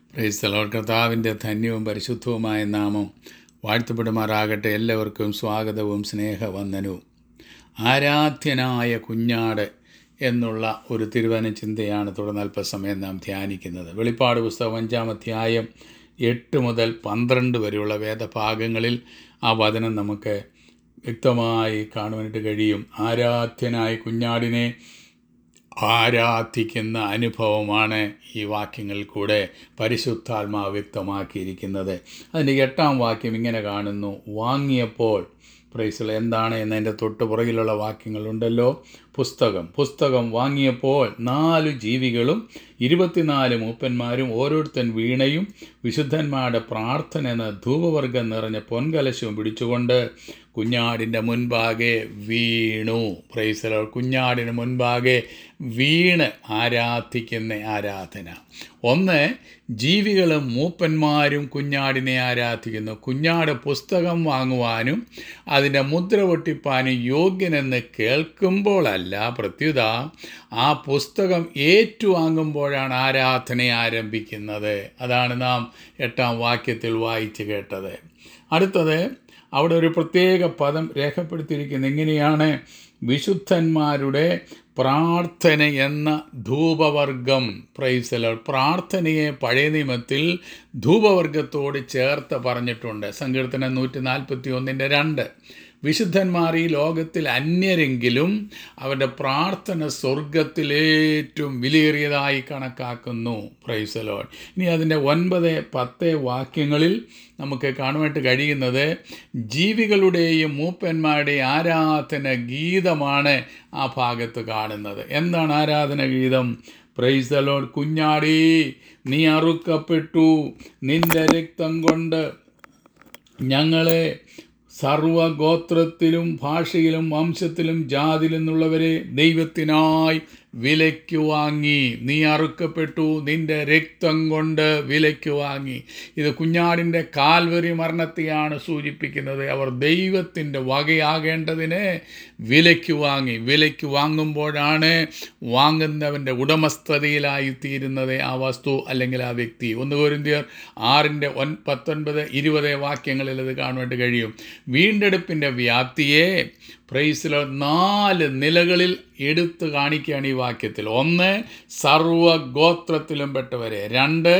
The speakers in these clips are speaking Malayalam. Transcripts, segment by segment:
പ്രൈസ്തലോർ കർത്താവിൻ്റെ ധന്യവും പരിശുദ്ധവുമായ നാമം വാഴ്ത്തപ്പെടുമാറാകട്ടെ എല്ലാവർക്കും സ്വാഗതവും സ്നേഹവന്ദനവും ആരാധ്യനായ കുഞ്ഞാട് എന്നുള്ള ഒരു തിരുവന ചിന്തയാണ് തുടർന്ന് അല്പസമയം നാം ധ്യാനിക്കുന്നത് വെളിപ്പാട് പുസ്തകം അഞ്ചാം അധ്യായം എട്ട് മുതൽ പന്ത്രണ്ട് വരെയുള്ള വേദഭാഗങ്ങളിൽ ആ വചനം നമുക്ക് വ്യക്തമായി കാണുവാനായിട്ട് കഴിയും ആരാധ്യനായ കുഞ്ഞാടിനെ ആരാധിക്കുന്ന അനുഭവമാണ് ഈ വാക്യങ്ങളിൽ കൂടെ പരിശുദ്ധാത്മാവ് വ്യക്തമാക്കിയിരിക്കുന്നത് അതിൻ്റെ എട്ടാം വാക്യം ഇങ്ങനെ കാണുന്നു വാങ്ങിയപ്പോൾ പ്രൈസിൽ എന്താണ് എന്നതിൻ്റെ തൊട്ട് പുറകിലുള്ള വാക്യങ്ങളുണ്ടല്ലോ പുസ്തകം പുസ്തകം വാങ്ങിയപ്പോൾ നാല് ജീവികളും ഇരുപത്തിനാല് മൂപ്പന്മാരും ഓരോരുത്തൻ വീണയും വിശുദ്ധന്മാരുടെ പ്രാർത്ഥന എന്ന ധൂപവർഗം നിറഞ്ഞ പൊൻകലശവും പിടിച്ചുകൊണ്ട് കുഞ്ഞാടിൻ്റെ മുൻപാകെ വീണു പ്രൈസലോ കുഞ്ഞാടിന് മുൻപാകെ വീണ് ആരാധിക്കുന്ന ആരാധന ഒന്ന് ജീവികളും മൂപ്പന്മാരും കുഞ്ഞാടിനെ ആരാധിക്കുന്നു കുഞ്ഞാട് പുസ്തകം വാങ്ങുവാനും അതിൻ്റെ മുദ്ര പൊട്ടിപ്പാനും യോഗ്യനെന്ന് കേൾക്കുമ്പോഴല്ല പ്രത്യുത ആ പുസ്തകം ഏറ്റുവാങ്ങുമ്പോഴാണ് ആരാധന ആരംഭിക്കുന്നത് അതാണ് നാം എട്ടാം വാക്യത്തിൽ വായിച്ചു കേട്ടത് അടുത്തത് അവിടെ ഒരു പ്രത്യേക പദം രേഖപ്പെടുത്തിയിരിക്കുന്നത് എങ്ങനെയാണ് വിശുദ്ധന്മാരുടെ പ്രാർത്ഥന എന്ന ധൂപവർഗം പ്രൈസലർ പ്രാർത്ഥനയെ പഴയ നിയമത്തിൽ ധൂപവർഗത്തോട് ചേർത്ത് പറഞ്ഞിട്ടുണ്ട് സങ്കീർത്തനം നൂറ്റി നാൽപ്പത്തി ഒന്നിൻ്റെ രണ്ട് വിശുദ്ധന്മാർ ഈ ലോകത്തിൽ അന്യരെങ്കിലും അവരുടെ പ്രാർത്ഥന സ്വർഗത്തിലേറ്റവും വിലയേറിയതായി കണക്കാക്കുന്നു പ്രൈസലോൺ ഇനി അതിൻ്റെ ഒൻപത് പത്ത് വാക്യങ്ങളിൽ നമുക്ക് കാണുവാനായിട്ട് കഴിയുന്നത് ജീവികളുടെയും മൂപ്പന്മാരുടെയും ആരാധന ഗീതമാണ് ആ ഭാഗത്ത് കാണുന്നത് എന്താണ് ആരാധന ഗീതം പ്രൈസലോൺ കുഞ്ഞാടി നീ അറുക്കപ്പെട്ടു നിന്റെ രക്തം കൊണ്ട് ഞങ്ങളെ സർവഗോത്രത്തിലും ഭാഷയിലും വംശത്തിലും ജാതിയിൽ നിന്നുള്ളവരെ ദൈവത്തിനായി വിലയ്ക്ക് വാങ്ങി നീ അറുക്കപ്പെട്ടു നിന്റെ രക്തം കൊണ്ട് വിലയ്ക്ക് വാങ്ങി ഇത് കുഞ്ഞാടിൻ്റെ കാൽവരി മരണത്തെയാണ് സൂചിപ്പിക്കുന്നത് അവർ ദൈവത്തിൻ്റെ വകയാകേണ്ടതിന് വിലയ്ക്ക് വാങ്ങി വിലയ്ക്ക് വാങ്ങുമ്പോഴാണ് വാങ്ങുന്നവൻ്റെ ഉടമസ്ഥതയിലായി തീരുന്നത് ആ വസ്തു അല്ലെങ്കിൽ ആ വ്യക്തി ഒന്ന് കോരിന്തിയർ ആറിൻ്റെ ഒൻ പത്തൊൻപത് ഇരുപത് വാക്യങ്ങളിൽ അത് കാണുവാൻ കഴിയും വീണ്ടെടുപ്പിൻ്റെ വ്യാപ്തിയെ പ്രൈസിലോ നാല് നിലകളിൽ എടുത്തു കാണിക്കുകയാണ് ഈ വാക്യത്തിൽ ഒന്ന് സർവഗോത്രത്തിലും പെട്ടവരെ രണ്ട്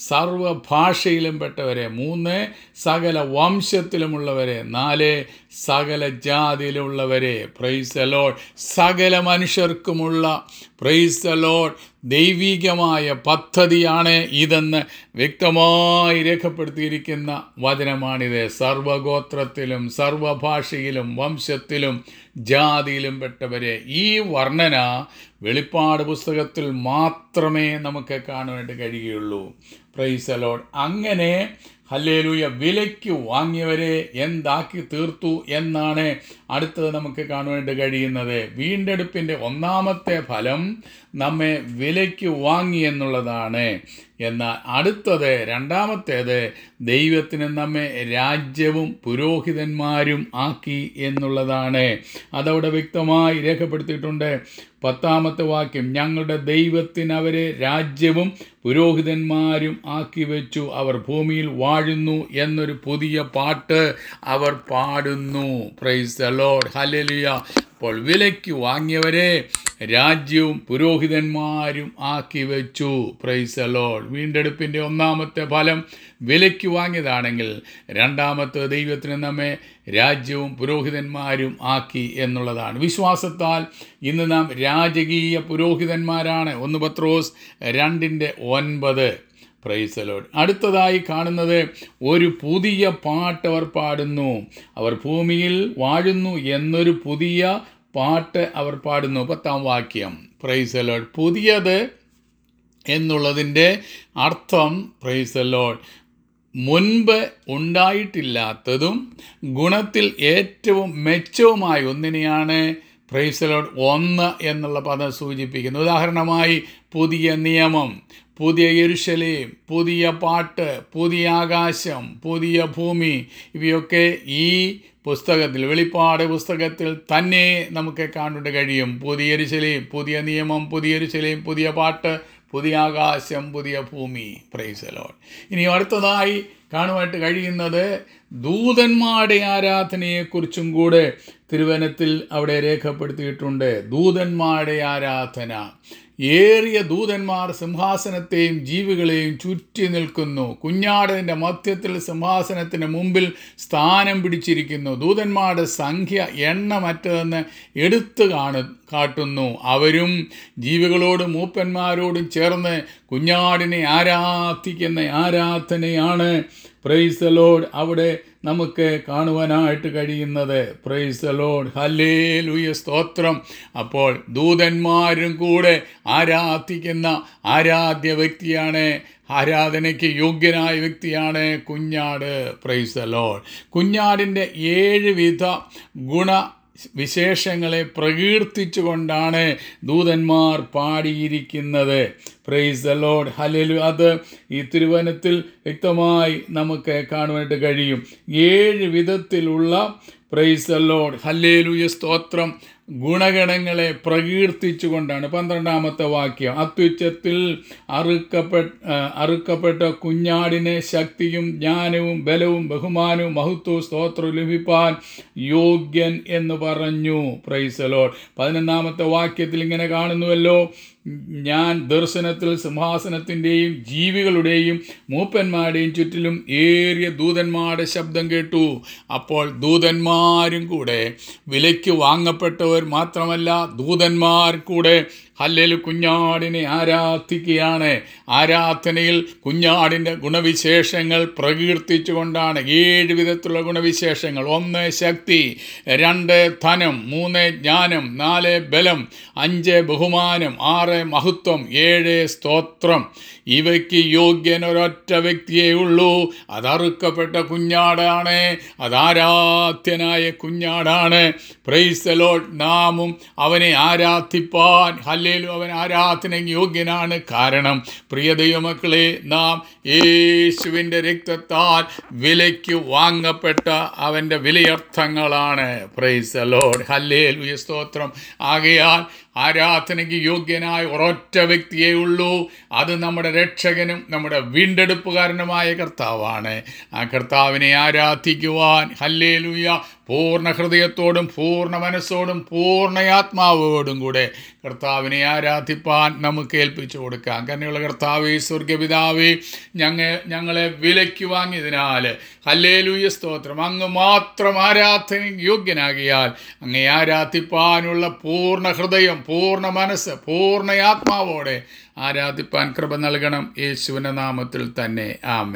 സർവഭാഷയിലും പെട്ടവരെ മൂന്ന് സകല വംശത്തിലുമുള്ളവരെ നാല് സകല ജാതിയിലുള്ളവരെ പ്രൈസലോഡ് സകല മനുഷ്യർക്കുമുള്ള പ്രൈസലോഡ് ദൈവികമായ പദ്ധതിയാണ് ഇതെന്ന് വ്യക്തമായി രേഖപ്പെടുത്തിയിരിക്കുന്ന വചനമാണിത് സർവഗോത്രത്തിലും സർവഭാഷയിലും വംശത്തിലും ജാതിയിലും പെട്ടവരെ ഈ വർണ്ണന വെളിപ്പാട് പുസ്തകത്തിൽ മാത്രമേ നമുക്ക് കാണുവാനായിട്ട് കഴിയുകയുള്ളൂ പ്രൈസലോഡ് അങ്ങനെ ഹല്ലേലൂയ വിലയ്ക്ക് വാങ്ങിയവരെ എന്താക്കി തീർത്തു എന്നാണ് അടുത്തത് നമുക്ക് കാണുവാനായിട്ട് കഴിയുന്നത് വീണ്ടെടുപ്പിൻ്റെ ഒന്നാമത്തെ ഫലം നമ്മെ വിലയ്ക്ക് വാങ്ങി എന്നുള്ളതാണ് എന്നാൽ അടുത്തത് രണ്ടാമത്തേത് ദൈവത്തിന് നമ്മെ രാജ്യവും പുരോഹിതന്മാരും ആക്കി എന്നുള്ളതാണ് അതവിടെ വ്യക്തമായി രേഖപ്പെടുത്തിയിട്ടുണ്ട് പത്താമത്തെ വാക്യം ഞങ്ങളുടെ ദൈവത്തിന് അവരെ രാജ്യവും പുരോഹിതന്മാരും ആക്കി വെച്ചു അവർ ഭൂമിയിൽ വാഴുന്നു എന്നൊരു പുതിയ പാട്ട് അവർ പാടുന്നു പ്രൈസ് ലോഡ് ഹലലിയ അപ്പോൾ വിലയ്ക്ക് വാങ്ങിയവരെ രാജ്യവും പുരോഹിതന്മാരും ആക്കി വെച്ചു പ്രൈസ് ലോഡ് വീണ്ടെടുപ്പിൻ്റെ ഒന്നാമത്തെ ഫലം വിലയ്ക്ക് വാങ്ങിയതാണെങ്കിൽ രണ്ടാമത്തെ ദൈവത്തിന് നമ്മെ രാജ്യവും പുരോഹിതന്മാരും ആക്കി എന്നുള്ളതാണ് വിശ്വാസത്താൽ ഇന്ന് നാം രാജകീയ പുരോഹിതന്മാരാണ് ഒന്ന് പത്രോസ് രണ്ടിൻ്റെ ഒൻപത് പ്രൈസലോഡ് അടുത്തതായി കാണുന്നത് ഒരു പുതിയ പാട്ട് അവർ പാടുന്നു അവർ ഭൂമിയിൽ വാഴുന്നു എന്നൊരു പുതിയ പാട്ട് അവർ പാടുന്നു പത്താം വാക്യം പ്രൈസലോഡ് പുതിയത് എന്നുള്ളതിൻ്റെ അർത്ഥം പ്രൈസലോഡ് മുൻപ് ഉണ്ടായിട്ടില്ലാത്തതും ഗുണത്തിൽ ഏറ്റവും മെച്ചവുമായ ഒന്നിനെയാണ് പ്രൈസലോഡ് ഒന്ന് എന്നുള്ള പദം സൂചിപ്പിക്കുന്നത് ഉദാഹരണമായി പുതിയ നിയമം പുതിയ യെരുശലേം പുതിയ പാട്ട് പുതിയ ആകാശം പുതിയ ഭൂമി ഇവയൊക്കെ ഈ പുസ്തകത്തിൽ വെളിപ്പാട് പുസ്തകത്തിൽ തന്നെ നമുക്ക് കാണാൻ കഴിയും പുതിയ യെരുശലേം പുതിയ നിയമം പുതിയ യെരുശലേം പുതിയ പാട്ട് പുതിയ ആകാശം പുതിയ ഭൂമി പ്രൈസലോൺ ഇനി അടുത്തതായി കാണുവാനായിട്ട് കഴിയുന്നത് ദൂതന്മാരുടെ ആരാധനയെക്കുറിച്ചും കൂടെ തിരുവനത്തിൽ അവിടെ രേഖപ്പെടുത്തിയിട്ടുണ്ട് ദൂതന്മാരുടെ ആരാധന ഏറിയ ദൂതന്മാർ സിംഹാസനത്തെയും ജീവികളെയും ചുറ്റി നിൽക്കുന്നു കുഞ്ഞാടിൻ്റെ മധ്യത്തിൽ സിംഹാസനത്തിന് മുമ്പിൽ സ്ഥാനം പിടിച്ചിരിക്കുന്നു ദൂതന്മാരുടെ സംഖ്യ എണ്ണമറ്റതെന്ന് എടുത്തു കാണു കാട്ടുന്നു അവരും ജീവികളോടും മൂപ്പന്മാരോടും ചേർന്ന് കുഞ്ഞാടിനെ ആരാധിക്കുന്ന ആരാധനയാണ് പ്രൈസ് ലോഡ് അവിടെ നമുക്ക് കാണുവാനായിട്ട് കഴിയുന്നത് പ്രൈസ് ലോഡ് ഹല്ലേ ലുയ സ്തോത്രം അപ്പോൾ ദൂതന്മാരും കൂടെ ആരാധിക്കുന്ന ആരാധ്യ വ്യക്തിയാണ് ആരാധനയ്ക്ക് യോഗ്യനായ വ്യക്തിയാണ് കുഞ്ഞാട് പ്രൈസ് ലോഡ് കുഞ്ഞാടിൻ്റെ ഏഴ് വിധ ഗുണ വിശേഷങ്ങളെ പ്രകീർത്തിച്ചുകൊണ്ടാണ് ദൂതന്മാർ പാടിയിരിക്കുന്നത് പ്രൈസ് ദ ലോഡ് ഹലലു അത് ഈ തിരുവനത്തിൽ വ്യക്തമായി നമുക്ക് കാണുവാനായിട്ട് കഴിയും ഏഴ് വിധത്തിലുള്ള പ്രൈസ് ദ ലോഡ് ഹല്ലേലുയ സ്തോത്രം ഗുണഗണങ്ങളെ പ്രകീർത്തിച്ചുകൊണ്ടാണ് പന്ത്രണ്ടാമത്തെ വാക്യം അത്യുച്ചത്തിൽ അറുക്കപ്പെട്ട അറുക്കപ്പെട്ട കുഞ്ഞാടിനെ ശക്തിയും ജ്ഞാനവും ബലവും ബഹുമാനവും മഹത്വവും സ്തോത്രവും ലഭിപ്പാൻ യോഗ്യൻ എന്ന് പറഞ്ഞു പ്രൈസലോഡ് പതിനൊന്നാമത്തെ വാക്യത്തിൽ ഇങ്ങനെ കാണുന്നുവല്ലോ ഞാൻ ദർശനത്തിൽ സിംഹാസനത്തിൻ്റെയും ജീവികളുടെയും മൂപ്പന്മാരുടെയും ചുറ്റിലും ഏറിയ ദൂതന്മാരുടെ ശബ്ദം കേട്ടു അപ്പോൾ ദൂതന്മാരും കൂടെ വിലയ്ക്ക് വാങ്ങപ്പെട്ടവർ മാത്രമല്ല ദൂതന്മാർ കൂടെ ഹല്ലേൽ കുഞ്ഞാടിനെ ആരാധിക്കുകയാണ് ആരാധനയിൽ കുഞ്ഞാടിൻ്റെ ഗുണവിശേഷങ്ങൾ പ്രകീർത്തിച്ചുകൊണ്ടാണ് ഏഴ് വിധത്തിലുള്ള ഗുണവിശേഷങ്ങൾ ഒന്ന് ശക്തി രണ്ട് ധനം മൂന്ന് ജ്ഞാനം നാല് ബലം അഞ്ച് ബഹുമാനം ആറ് മഹത്വം ഏഴ് സ്തോത്രം ഇവയ്ക്ക് യോഗ്യൻ ഒരൊറ്റ വ്യക്തിയേ ഉള്ളൂ അതറുക്കപ്പെട്ട കുഞ്ഞാടാണ് അതാരാധ്യനായ കുഞ്ഞാടാണ് പ്രൈസലോട്ട് നാമും അവനെ ആരാധിപ്പാൻ ഹല്ലേലും അവൻ ആരാധന യോഗ്യനാണ് കാരണം പ്രിയ ദൈവമക്കളെ നാം യേശുവിൻ്റെ രക്തത്താൽ വിലയ്ക്ക് വാങ്ങപ്പെട്ട അവൻ്റെ വിലയർത്ഥങ്ങളാണ് പ്രൈസ് ലോഡ് ഹല്ലേൽ സ്തോത്രം ആകയാൽ ആരാധനയ്ക്ക് യോഗ്യനായ ഒരൊറ്റ വ്യക്തിയേ ഉള്ളൂ അത് നമ്മുടെ രക്ഷകനും നമ്മുടെ വീണ്ടെടുപ്പുകാരനുമായ കർത്താവാണ് ആ കർത്താവിനെ ആരാധിക്കുവാൻ ഹല്ലേലൂയ പൂർണ്ണ ഹൃദയത്തോടും പൂർണ്ണ മനസ്സോടും പൂർണ്ണയാത്മാവോടും കൂടെ കർത്താവിനെ ആരാധിപ്പാൻ നമുക്ക് ഏൽപ്പിച്ചു കൊടുക്കാം കന്നെയുള്ള കർത്താവേ സ്വർഗപിതാവേ ഞങ്ങ ഞങ്ങളെ വിലയ്ക്ക് വാങ്ങിയതിനാൽ ഹല്ലേലൂയ സ്തോത്രം അങ്ങ് മാത്രം ആരാധന യോഗ്യനാകിയാൽ അങ്ങേ ആരാധിപ്പാനുള്ള പൂർണ്ണ ഹൃദയം പൂർണ്ണ മനസ്സ് പൂർണ്ണയാത്മാവോടെ ആരാധിപ്പാൻ കൃപ നൽകണം യേശുവിൻ്റെ നാമത്തിൽ തന്നെ ആമേ